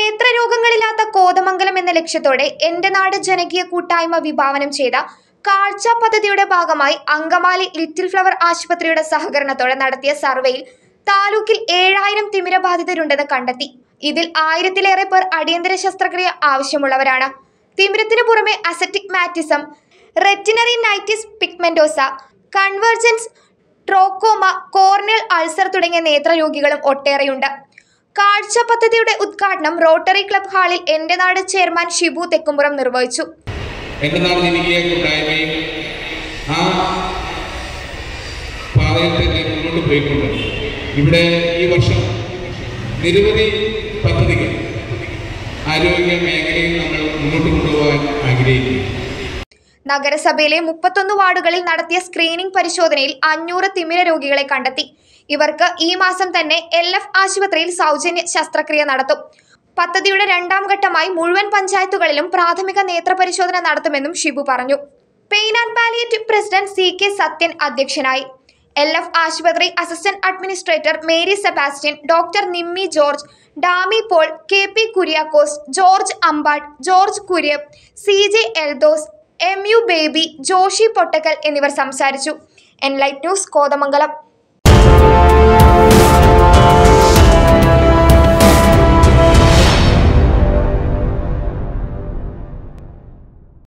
നേത്രരോഗങ്ങളില്ലാത്ത കോതമംഗലം എന്ന ലക്ഷ്യത്തോടെ എന്റെ നാട് ജനകീയ കൂട്ടായ്മ വിഭാവനം ചെയ്ത കാഴ്ച പദ്ധതിയുടെ ഭാഗമായി അങ്കമാലി ലിറ്റിൽ ഫ്ലവർ ആശുപത്രിയുടെ സഹകരണത്തോടെ നടത്തിയ സർവേയിൽ താലൂക്കിൽ ഏഴായിരം തിമിരബാധിതരുണ്ടെന്ന് കണ്ടെത്തി ഇതിൽ ആയിരത്തിലേറെ പേർ അടിയന്തര ശസ്ത്രക്രിയ ആവശ്യമുള്ളവരാണ് തിമിരത്തിനു പുറമെ astigmatism retinitis pigmentosa convergence trachoma corneal ulcer തുടങ്ങിയ നേത്രരോഗികളും ഒട്ടേറെയുണ്ട് കാഴ്ച പദ്ധതിയുടെ ഉദ്ഘാടനം റോട്ടറി ക്ലബ് ഹാളിൽ എന്റെ നാട് ചെയർമാൻ ഷിബു തെക്കുംപുറം നിർവഹിച്ചു എൻ്റെ നാട് ജനകീയ കൂട്ടായ്മയും ആ പാതയിൽ തന്നെ മുന്നോട്ട് പോയിക്കൊണ്ട് ഇവിടെ ഈ വർഷം നിരവധി പദ്ധതികൾ ആരോഗ്യ മേഖലയിൽ നമ്മൾ മുന്നോട്ട് കൊണ്ടുപോകാൻ ആഗ്രഹിക്കുന്നു നഗരസഭയിലെ മുപ്പത്തൊന്ന് വാർഡുകളിൽ നടത്തിയ സ്ക്രീനിംഗ് പരിശോധനയിൽ അഞ്ഞൂറ് തിമിര രോഗികളെ കണ്ടെത്തി ഇവർക്ക് ഈ മാസം തന്നെ എൽ എഫ് ആശുപത്രിയിൽ സൗജന്യ ശസ്ത്രക്രിയ നടത്തും പദ്ധതിയുടെ രണ്ടാം ഘട്ടമായി മുഴുവൻ പഞ്ചായത്തുകളിലും പ്രാഥമിക നേത്രപരിശോധന നടത്തുമെന്നും ഷിബു പറഞ്ഞു pain and palliative president C K Sathyan അധ്യക്ഷനായി എൽ എഫ് ആശുപത്രി assistant administrator Mary Sebastian doctor Nimmi George Dami Paul K P Kuriakose George Ambat George Kuriappu C J Eldhose M U Baby Joshy Pottakkal എന്നിവർ സംസാരിച്ചു എൻലൈറ്റ് ന്യൂസ് കോതമംഗലം